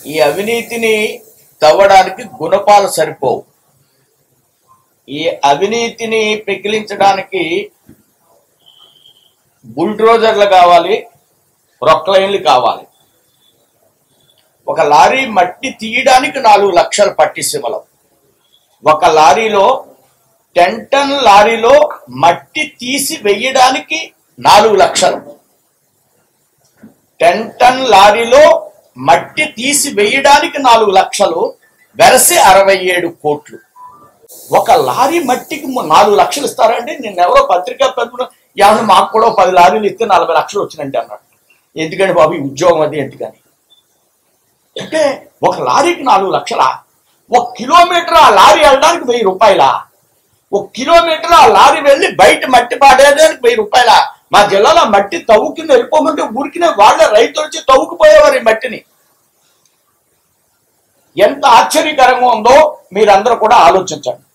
ఈ అవినీతిని తవ్వడానికి గుణపాలు సరిపోవు ఈ అవినీతిని పెకిలించడానికి బుల్డ్రోజర్లు కావాలి రొక్లైన్లు కావాలి ఒక లారీ మట్టి తీయడానికి నాలుగు లక్షలు పట్టిసీమలం ఒక లారీలో టెన్ టన్ లారీలో మట్టి తీసి వెయ్యడానికి నాలుగు లక్షలు టెన్ టన్ లారీలో మట్టి తీసి వెయ్యడానికి నాలుగు లక్షలు వెరసి అరవై ఏడు కోట్లు ఒక లారీ మట్టికి ము- నాలుగు లక్షలు ఇస్తారండి నేను ఎవరో పత్రికా ప్రతినిధులు ఏమన్నా మాకు కూడా ఓ పది లారీలు ఇస్తే నలభై లక్షలు వచ్చినంటే అన్నాడు ఎందుకంటే బాబు ఈ ఉద్యోగం అది ఎందుకని అంటే ఒక లారీకి నాలుగు లక్షలా ఒక కిలోమీటర్ ఆ లారీ వెళ్ళడానికి వెయ్యి రూపాయలా ఒక కిలోమీటర్ ఆ లారీ వెళ్ళి బయట మట్టి పాడేదానికి వెయ్యి రూపాయల మా జిల్లాలో మట్టి తవ్వుకుని వెళ్ళిపోమంటే ఊరికినే వాళ్ళ రైతులు వచ్చి తవ్వుకుపోయేవారు ఈ మట్టిని ఎంత ఆశ్చర్యకరంగా ఉందో మీరందరూ కూడా ఆలోచించండి